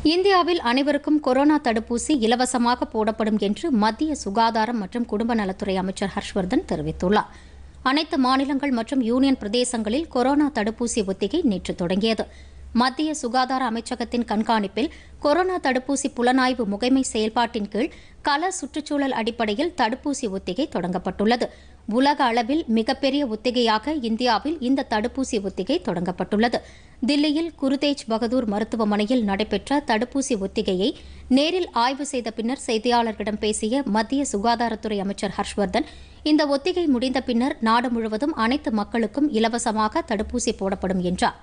இந்தியாவில் அனைவருக்கும் கொரோனா தடுப்பூசி இலவசமாக போடப்படும் என்று மத்திய சுகாதாரம் மற்றும் குடும்ப நலத்துறை அமைச்சர் ஹர்ஷ்வர்தன் தெரிவித்துள்ளார் அனைத்து மாநிலங்கள் மற்றும் யூனியன் பிரதேசங்களில் கொரோனா தடுப்பூசி ஒத்திகை நேற்று தொடங்கியது மத்திய சுகாதார அமைச்சகத்தின் கண்காணிப்பில் கொரோனா தடுப்பூசி புலனாய்வு முகைமை செயல்பாட்டின் கீழ் கள சுற்றுச்சூழல் அடிப்படையில் தடுப்பூசி ஒத்திகை தொடங்கப்பட்டுள்ளது உலக அளவில் மிகப்பெரிய ஒத்திகையாக இந்தியாவில் இந்த தடுப்பூசி ஒத்திகை தொடங்கப்பட்டுள்ளது தில்லியில் குருதேஜ் பகதூர் மருத்துவமனையில் நடைபெற்ற தடுப்பூசி ஒத்திகையை நேரில் ஆய்வு செய்த பின்னர் செய்தியாளர்களிடம் பேசிய மத்திய சுகாதாரத்துறை அமைச்சர் ஹர்ஷ்வர்தன் இந்த ஒத்திகை முடிந்த பின்னர் நாடு முழுவதும் அனைத்து மக்களுக்கும் இலவசமாக தடுப்பூசி போடப்படும் என்றார்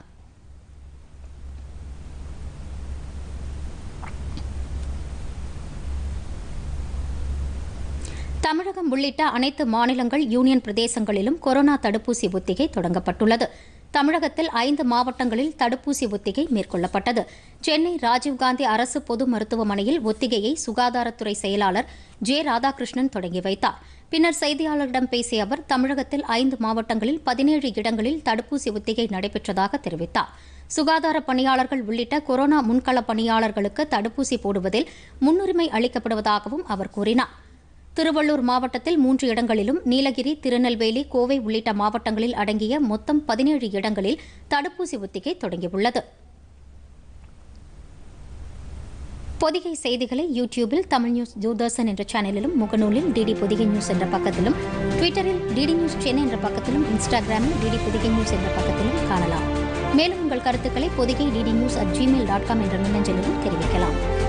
தமிழகம் உள்ளிட்ட அனைத்து மாநிலங்கள் யூனியன் பிரதேசங்களிலும் கொரோனா தடுப்பூசி ஒத்திகை தொடங்கப்பட்டுள்ளது தமிழகத்தில் ஐந்து மாவட்டங்களில் தடுப்பூசி ஒத்திகை மேற்கொள்ளப்பட்டது சென்னை ராஜீவ்காந்தி அரசு பொது மருத்துவமனையில் ஒத்திகையை சுகாதாரத்துறை செயலாளர் ஜே ராதாகிருஷ்ணன் தொடங்கி வைத்தார் பின்னர் செய்தியாளர்களிடம் பேசிய அவர் தமிழகத்தில் ஐந்து மாவட்டங்களில் பதினேழு இடங்களில் தடுப்பூசி ஒத்திகை நடைபெற்றதாக தெரிவித்தார் சுகாதார பணியாளர்கள் உள்ளிட்ட கொரோனா முன்கள பணியாளர்களுக்கு தடுப்பூசி போடுவதில் முன்னுரிமை அளிக்கப்படுவதாகவும் அவர் கூறினார் திருவள்ளூர் மாவட்டத்தில் மூன்று இடங்களிலும் நீலகிரி திருநெல்வேலி கோவை உள்ளிட்ட மாவட்டங்களில் அடங்கிய மொத்தம் பதினேழு இடங்களில் தடுப்பூசி ஒத்திகை தொடங்கியுள்ளது பொதிகை செய்திகளை யூடியூபில் தமிழ் நியூஸ் தூர்தர்ஷன் என்ற சேனலிலும் முகநூலில் டிடி பொதிகை நியூஸ் என்ற பக்கத்திலும் ட்விட்டரில் டிடி நியூஸ் சென்னை என்ற பக்கத்திலும் இன்ஸ்டாகிராமில் டிடி பொதிகை நியூஸ் என்ற பக்கத்திலும் காணலாம் மேலும் உங்கள் கருத்துக்களை Podhigai DD news at Gmail dot com என்ற மின்னஞ்சலிலும் தெரிவிக்கலாம்